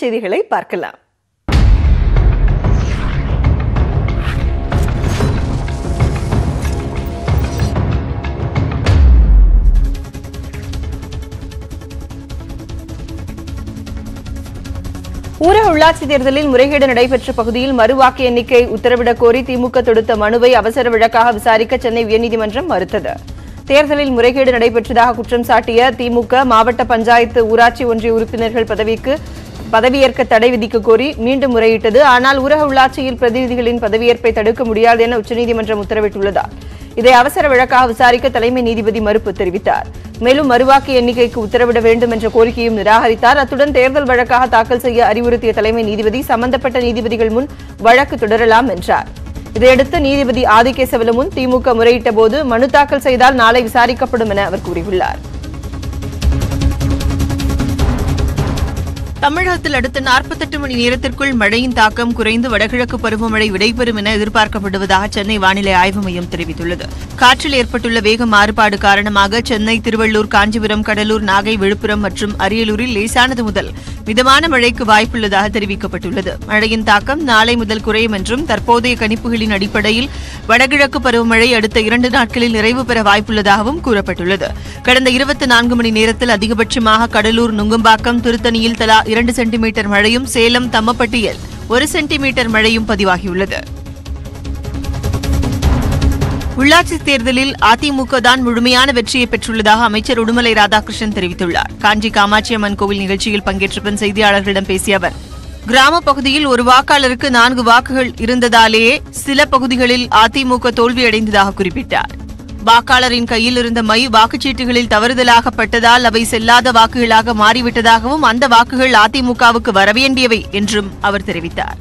செய்திகளை பார்க்கலாம் ஊரக உள்ளாட்சி தேர்தலில் முறைகேடு நடைபெற்ற பகுதியில் மறுவாக்கு எண்ணிக்கை உத்தரவிடக் கோரி திமுக தொடுத்த மனுவை அவசர வழக்காக விசாரிக்க சென்னை உயர்நீதிமன்றம் மறுத்தது தேர்தலில் முறைகேடு நடைபெற்றதாக குற்றம் சாட்டிய திமுக மாவட்ட பஞ்சாயத்து ஊராட்சி ஒன்றிய உறுப்பினர்கள் பதவிக்கு பதவியேற்க தடை விதிக்க கோரி மீண்டும் முறையிட்டது ஆனால் ஊரக உள்ளாட்சியில் பிரதிநிதிகளின் பதவியேற்பை தடுக்க முடியாது என உச்சநீதிமன்றம் உத்தரவிட்டுள்ளதால் இதை அவசர வழக்காக விசாரிக்க தலைமை நீதிபதி மறுப்பு தெரிவித்தார் மேலும் மறுவாக்கு எண்ணிக்கைக்கு உத்தரவிட வேண்டும் என்ற கோரிக்கையும் நிராகரித்தார் அத்துடன் தேர்தல் வழக்காக தாக்கல் செய்ய அறிவுறுத்திய தலைமை நீதிபதி சம்பந்தப்பட்ட நீதிபதிகள் முன் வழக்கு தொடரலாம் என்றார் இதையடுத்து நீதிபதி ஆதிகேசவலு முன் திமுக முறையிட்ட போது மனு தாக்கல் செய்தால் நாளை விசாரிக்கப்படும் என அவர் கூறியுள்ளார் தமிழகத்தில் அடுத்த 48 மணி நேரத்திற்குள் மழையின் தாக்கம் குறைந்து வடகிழக்கு பருவமழை விடைபெறும் என எதிர்பார்க்கப்படுவதாக சென்னை வானிலை ஆய்வு மையம் தெரிவித்துள்ளது காற்றில் ஏற்பட்டுள்ள வேக மாறுபாடு காரணமாக சென்னை திருவள்ளூர் காஞ்சிபுரம் கடலூர் நாகை விழுப்புரம் மற்றும் அரியலூரில் லேசானது முதல் மிதமான மழைக்கு வாய்ப்புள்ளதாக தெரிவிக்கப்பட்டுள்ளது மழையின் தாக்கம் நாளை முதல் குறையும் என்றும் தற்போதைய கணிப்புகளின் அடிப்படையில் வடகிழக்கு பருவமழை அடுத்த இரண்டு நாட்களில் நிறைவு பெற வாய்ப்புள்ளதாகவும் கூறப்பட்டுள்ளது கடந்த இருபத்தி நான்கு மணி நேரத்தில் அதிகபட்சமாக கடலூர் நுங்கம்பாக்கம் திருத்தணியில் தலா இரண்டு சென்டிமீட்டர் மழையும் சேலம் தம்மப்பட்டியில் ஒரு சென்டிமீட்டர் மழையும் பதிவாகியுள்ளது உள்ளாட்சி தேர்தலில் அதிமுக தான் முழுமையான வெற்றியை பெற்றுள்ளதாக அமைச்சர் உடுமலை ராதாகிருஷ்ணன் தெரிவித்துள்ளார் காஞ்சி காமாட்சியம்மன் கோவில் நிகழ்ச்சியில் பங்கேற்ற பின் செய்தியாளர்களிடம் பேசிய அவர் கிராம பகுதியில் ஒரு வாக்காளருக்கு நான்கு வாக்குகள் இருந்ததாலேயே சில பகுதிகளில் அதிமுக தோல்வியடைந்ததாக குறிப்பிட்டார் வாக்காளரின் கையில் இருந்த மை வாக்குச்சீட்டுகளில் தவறுதலாக பட்டதால் அவை செல்லாத வாக்குகளாக மாறிவிட்டதாகவும் அந்த வாக்குகள் அதிமுகவுக்கு வரவேண்டியவை என்றும் அவர் தெரிவித்தார்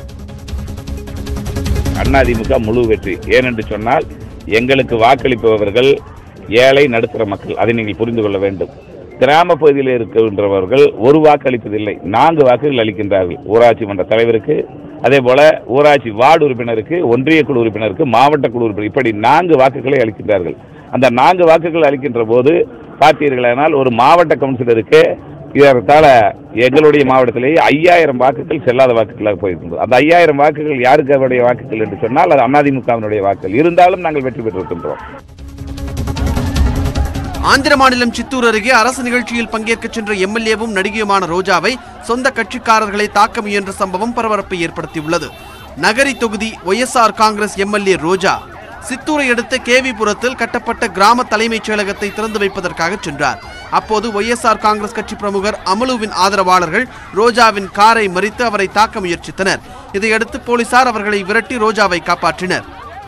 அதிமுக முழு வெற்றி ஏனென்று சொன்னால் எங்களுக்கு வாக்களிப்பவர்கள் ஏழை நடுத்தர மக்கள் அதை நீங்கள் புரிந்து கொள்ள வேண்டும் கிராம பகுதியில் இருக்கின்றவர்கள் ஒரு வாக்களிப்பதில்லை நான்கு வாக்குகள் அளிக்கின்றார்கள் ஊராட்சி மன்ற தலைவருக்கு அதே போல ஊராட்சி வார்டு உறுப்பினருக்கு ஒன்றிய குழு உறுப்பினருக்கு மாவட்ட குழு உறுப்பினர் இப்படி நான்கு வாக்குகளை அளிக்கின்றார்கள் அந்த நான்கு வாக்குகள் அளிக்கின்ற போது பார்த்தீர்களானால் ஒரு மாவட்ட கவுன்சிலருக்கு ஏறத்தாழ எங்களுடைய மாவட்டத்திலேயே ஐயாயிரம் வாக்குகள் செல்லாத வாக்குகளாக போயிருக்கின்றது அந்த ஐயாயிரம் வாக்குகள் யாருக்கு அவருடைய வாக்குகள் என்று சொன்னால் அது அதிமுகவினுடைய வாக்குகள் இருந்தாலும் நாங்கள் வெற்றி பெற்றிருக்கின்றோம் ஆந்திர மாநிலம் சித்தூர் அருகே அரசு நிகழ்ச்சியில் பங்கேற்க சென்ற எம்எல்ஏவும் நடிகையுமான ரோஜாவை சொந்த கட்சிக்காரர்களை தாக்க முயன்ற சம்பவம் பரபரப்பை ஏற்படுத்தியுள்ளது நகரி தொகுதி ஒய்எஸ்ஆர் காங்கிரஸ் எம்எல்ஏ ரோஜா சித்தூரை அடுத்த கேவிபுரத்தில் கட்டப்பட்ட கிராம தலைமைச் செயலகத்தை திறந்து வைப்பதற்காக சென்றார் அப்போது ஒய்எஸ்ஆர் காங்கிரஸ் கட்சி பிரமுகர் அமலுவின் ஆதரவாளர்கள் ரோஜாவின் காரை மறித்து அவரை தாக்க முயற்சித்தனர் இதையடுத்து போலீசார் அவர்களை விரட்டி ரோஜாவை காப்பாற்றினர்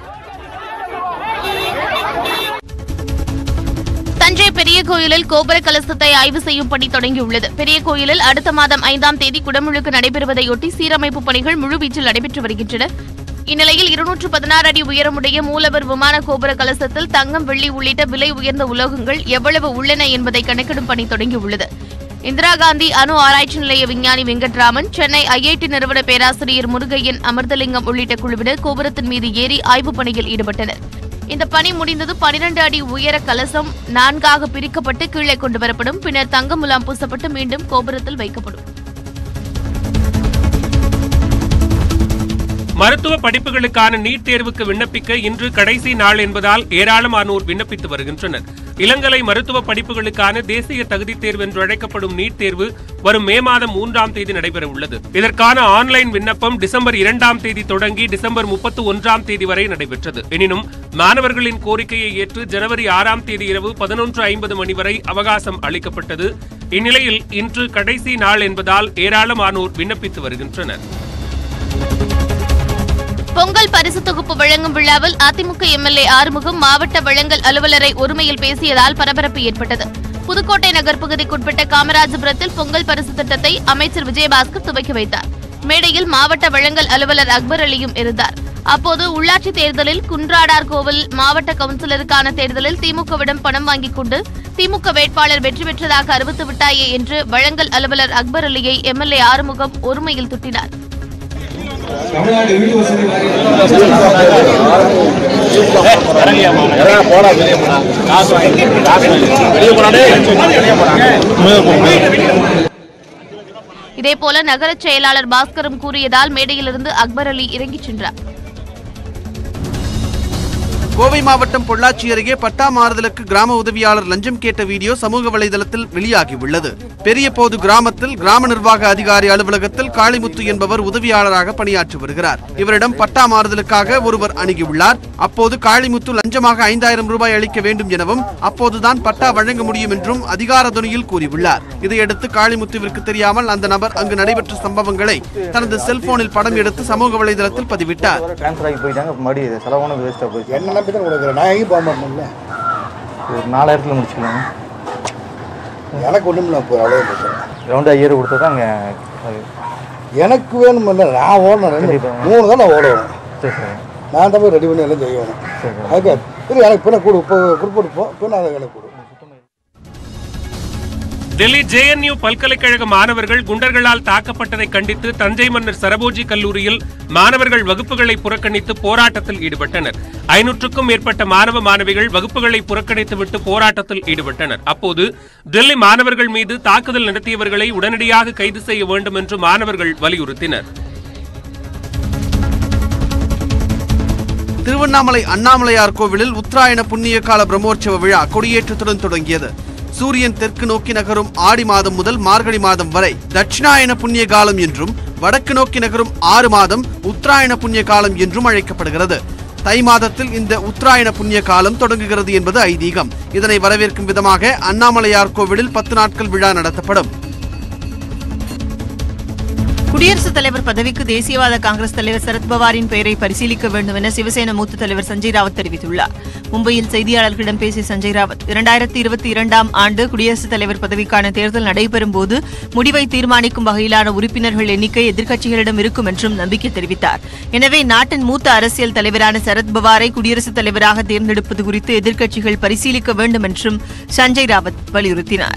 தஞ்சை பெரிய கோயிலில் கோபுர கலசத்தை ஆய்வு செய்யும் பணி தொடங்கியுள்ளது பெரிய கோயிலில் அடுத்த மாதம் ஐந்தாம் தேதி குடமுழுக்கு நடைபெறுவதையொட்டி சீரமைப்பு பணிகள் முழுவீச்சில் நடைபெற்று வருகின்றன இந்நிலையில் இருநூற்று பதினாறு அடி உயரமுடைய மூலவர் விமான கோபுர கலசத்தில் தங்கம் வெள்ளி உள்ளிட்ட விலை உயர்ந்த உலோகங்கள் எவ்வளவு உள்ளன என்பதை கணக்கிடும் பணி தொடங்கியுள்ளது இந்திரா காந்தி அணு ஆராய்ச்சி நிலைய விஞ்ஞானி வெங்கட்ராமன் சென்னை ஐஐடி நிறுவன பேராசிரியர் முருகையன் அமிர்தலிங்கம் உள்ளிட்ட குழுவினர் கோபுரத்தின் மீது ஏறி ஆய்வுப் பணியில் ஈடுபட்டனர் இந்த பணி முடிந்தது பனிரெண்டு அடி உயர கலசம் நான்காக பிரிக்கப்பட்டு கீழே கொண்டு வரப்படும் பின்னர் தங்க முலாம் பூசப்பட்டு மீண்டும் கோபுரத்தில் வைக்கப்படும் மருத்துவ படிப்புகளுக்கான நீட் தேர்வுக்கு விண்ணப்பிக்க இன்று கடைசி நாள் என்பதால் ஏராளமானோர் விண்ணப்பித்து வருகின்றனர் இளங்கலை மருத்துவ படிப்புகளுக்கான தேசிய தகுதித் தேர்வு என்று அழைக்கப்படும் நீட் தேர்வு வரும் மே மாதம் மூன்றாம் தேதி நடைபெற உள்ளது இதற்கான ஆன்லைன் விண்ணப்பம் டிசம்பர் இரண்டாம் தேதி தொடங்கி டிசம்பர் முப்பத்தி ஒன்றாம் தேதி வரை நடைபெற்றது எனினும் மாணவர்களின் கோரிக்கையை ஏற்று ஜனவரி ஆறாம் தேதி இரவு பதினொன்று ஐம்பது மணி வரை அவகாசம் அளிக்கப்பட்டது இந்நிலையில் இன்று கடைசி நாள் என்பதால் ஏராளமானோர் விண்ணப்பித்து வருகின்றனர் பொங்கல் பரிசு தொகுப்பு வழங்கும் விழாவில் அதிமுக எம்எல்ஏ ஆறுமுகம் மாவட்ட வழங்கல் அலுவலரை ஒருமையில் பேசியதால் பரபரப்பு ஏற்பட்டது புதுக்கோட்டை நகர் பகுதிக்குட்பட்ட காமராஜபுரத்தில் பொங்கல் பரிசு திட்டத்தை அமைச்சர் விஜயபாஸ்கர் துவக்கி வைத்தார் மேடையில் மாவட்ட வழங்கல் அலுவலர் அக்பர் அலியும் இருந்தார் அப்போது உள்ளாட்சி தேர்தலில் குன்றாடார் கோவில் மாவட்ட கவுன்சிலருக்கான தேர்தலில் திமுகவிடம் பணம் வாங்கிக் கொண்டு திமுக வேட்பாளர் வெற்றி பெற்றதாக அறிவித்து விட்டாயே என்று வழங்கல் அலுவலர் அக்பர் அலியை எம்எல்ஏ ஆறுமுகம் ஒருமையில் துட்டினார் தமிழ்நாடு வீட்டு வசதி இதேபோல நகர செயலாளர் பாஸ்கரும் கூறியதால் மேடையிலிருந்து அக்பர் அலி இறங்கிச் சென்றார் கோவை மாவட்டம் பொள்ளாச்சி அருகே பட்டா மாறுதலுக்கு கிராம உதவியாளர் லஞ்சம் கேட்ட வீடியோ சமூக வலைதளத்தில் வெளியாகியுள்ளது பெரியபோது கிராமத்தில் கிராம நிர்வாக அதிகாரி அலுவலகத்தில் காளிமுத்து என்பவர் உதவியாளராக பணியாற்றி வருகிறார் இவரிடம் பட்டா மாறுதலுக்காக ஒருவர் அணுகியுள்ளார் அப்போது காளிமுத்து லஞ்சமாக ஐந்தாயிரம் ரூபாய் அளிக்க வேண்டும் எனவும் அப்போதுதான் பட்டா வழங்க முடியும் என்றும் அதிகார துணியில் கூறியுள்ளார் இதையடுத்து காளிமுத்துவிற்கு தெரியாமல் அந்த நபர் அங்கு நடைபெற்ற சம்பவங்களை தனது செல்போனில் படம் எடுத்து சமூக வலைதளத்தில் பதிவிட்டார் ட்ரான்ஸ்ஃபர் ஆகி போயிட்டாங்க மறுபடியும் செலவானது வேஸ்ட்டாக போயிடுச்சு என்ன நம்பி தான் கொடுக்குறேன் நான் எங்கேயும் போக மாட்டேன்ல ஒரு நாலாயிரத்தில் முடிச்சுக்கலாங்க எனக்கு ஒன்றும் இல்லை இப்போ அவ்வளோ பிரச்சனை ரவுண்டாக இயர் கொடுத்தா தான் அங்கே எனக்கு வேணும் இல்லை நான் ஓடணும் ரெண்டு கண்டிப்பா. மூணு தான் நான் ஓடுவேன் சரி சார் நான் தான் போய் ரெடி பண்ணி எல்லாம் செய்யணும் சரி சார் அதுக்கு இல்லை எனக்கு பின்ன கொடு இப்போ குறிப்பிட்டு போ பின்ன அதை எனக்கு கொடு டெல்லி ஜேஎன்யூ பல்கலைக்கழக மாணவர்கள் குண்டர்களால் தாக்கப்பட்டதை கண்டித்து தஞ்சை மன்னர் சரபோஜி கல்லூரியில் மாணவர்கள் வகுப்புகளை புறக்கணித்து போராட்டத்தில் ஈடுபட்டனர் ஐநூற்றுக்கும் மேற்பட்ட மாணவ மாணவிகள் வகுப்புகளை புறக்கணித்துவிட்டு போராட்டத்தில் ஈடுபட்டனர் அப்போது டெல்லி மாணவர்கள் மீது தாக்குதல் நடத்தியவர்களை உடனடியாக கைது செய்ய வேண்டும் என்று மாணவர்கள் வலியுறுத்தினர் திருவண்ணாமலை அண்ணாமலையார் கோவிலில் உத்தராயண புண்ணிய கால பிரம்மோற்சவ விழா கொடியேற்றத்துடன் தொடங்கியது சூரியன் தெற்கு நோக்கி நகரும் ஆடி மாதம் முதல் மார்கழி மாதம் வரை தட்சிணாயன புண்ணிய காலம் என்றும் வடக்கு நோக்கி நகரும் ஆறு மாதம் உத்தராயண புண்ணிய காலம் என்றும் அழைக்கப்படுகிறது தை மாதத்தில் இந்த உத்தராயண புண்ணிய காலம் தொடங்குகிறது என்பது ஐதீகம் இதனை வரவேற்கும் விதமாக அண்ணாமலையார் கோவிலில் பத்து நாட்கள் விழா நடத்தப்படும் குடியரசுத் தலைவர் பதவிக்கு தேசியவாத காங்கிரஸ் தலைவர் சரத்பவாரின் பெயரை பரிசீலிக்க வேண்டும் என சிவசேனா மூத்த தலைவர் சஞ்சய் ராவத் தெரிவித்துள்ளார் மும்பையில் செய்தியாளர்களிடம் பேசிய சஞ்சய் ராவத் இரண்டாயிரத்தி இருபத்தி இரண்டாம் ஆண்டு குடியரசுத் தலைவர் பதவிக்கான தேர்தல் நடைபெறும் போது முடிவை தீர்மானிக்கும் வகையிலான உறுப்பினர்கள் எண்ணிக்கை எதிர்க்கட்சிகளிடம் இருக்கும் என்றும் நம்பிக்கை தெரிவித்தார் எனவே நாட்டின் மூத்த அரசியல் தலைவரான சரத்பவாரை குடியரசுத் தலைவராக தேர்ந்தெடுப்பது குறித்து எதிர்க்கட்சிகள் பரிசீலிக்க வேண்டும் என்றும் சஞ்சய் ராவத் வலியுறுத்தினார்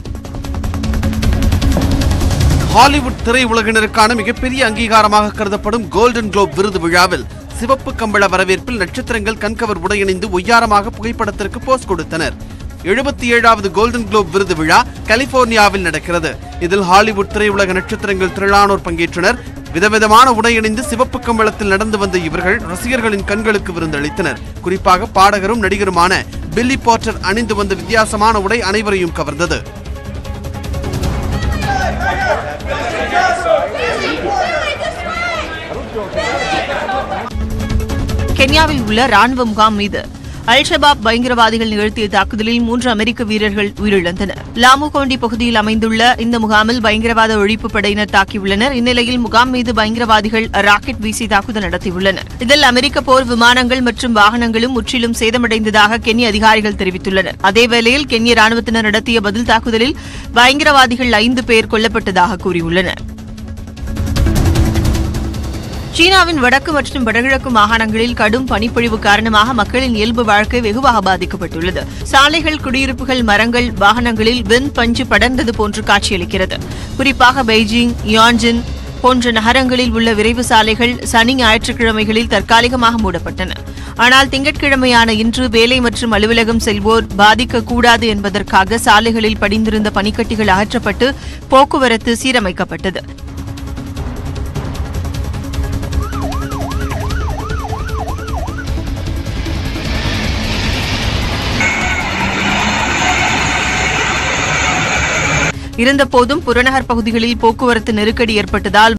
ஹாலிவுட் திரையுலகினருக்கான மிகப்பெரிய அங்கீகாரமாக கருதப்படும் கோல்டன் குளோப் விருது விழாவில் சிவப்பு கம்பள வரவேற்பில் நட்சத்திரங்கள் கண்கவர் உடையணிந்து ஒய்யாரமாக புகைப்படத்திற்கு போஸ் கொடுத்தனர் எழுபத்தி ஏழாவது கோல்டன் குளோப் விருது விழா கலிபோர்னியாவில் நடக்கிறது இதில் ஹாலிவுட் திரையுலக நட்சத்திரங்கள் திரளானோர் பங்கேற்றனர் விதவிதமான உடையணிந்து சிவப்பு கம்பளத்தில் நடந்து வந்த இவர்கள் ரசிகர்களின் கண்களுக்கு விருந்தளித்தனர் குறிப்பாக பாடகரும் நடிகருமான பில்லி போர்ட்டர் அணிந்து வந்த வித்தியாசமான உடை அனைவரையும் கவர்ந்தது கென்யாவில் உள்ள ராணுவ முகாம் மீது அல் ஷபாப் பயங்கரவாதிகள் நிகழ்த்திய தாக்குதலில் மூன்று அமெரிக்க வீரர்கள் உயிரிழந்தனர் லாமுகோண்டி பகுதியில் அமைந்துள்ள இந்த முகாமில் பயங்கரவாத ஒழிப்பு படையினர் தாக்கியுள்ளனர் இந்நிலையில் முகாம் மீது பயங்கரவாதிகள் ராக்கெட் வீசி தாக்குதல் நடத்தியுள்ளனர் இதில் அமெரிக்க போர் விமானங்கள் மற்றும் வாகனங்களும் முற்றிலும் சேதமடைந்ததாக கென்ய அதிகாரிகள் தெரிவித்துள்ளனர் அதேவேளையில் கென்ய ராணுவத்தினர் நடத்திய பதில் தாக்குதலில் பயங்கரவாதிகள் ஐந்து பேர் கொல்லப்பட்டதாக கூறியுள்ளனர் சீனாவின் வடக்கு மற்றும் வடகிழக்கு மாகாணங்களில் கடும் பனிப்பொழிவு காரணமாக மக்களின் இயல்பு வாழ்க்கை வெகுவாக பாதிக்கப்பட்டுள்ளது சாலைகள் குடியிருப்புகள் மரங்கள் வாகனங்களில் வெண் பஞ்சு படர்ந்தது போன்று காட்சியளிக்கிறது குறிப்பாக பெய்ஜிங் யான்ஜின் போன்ற நகரங்களில் உள்ள விரைவு சாலைகள் சனி ஞாயிற்றுக்கிழமைகளில் தற்காலிகமாக மூடப்பட்டன ஆனால் திங்கட்கிழமையான இன்று வேலை மற்றும் அலுவலகம் செல்வோர் பாதிக்கக்கூடாது என்பதற்காக சாலைகளில் படிந்திருந்த பனிக்கட்டிகள் அகற்றப்பட்டு போக்குவரத்து சீரமைக்கப்பட்டது இருந்தபோதும் புறநகர் பகுதிகளில் போக்குவரத்து நெருக்கடி ஏற்பட்டதால்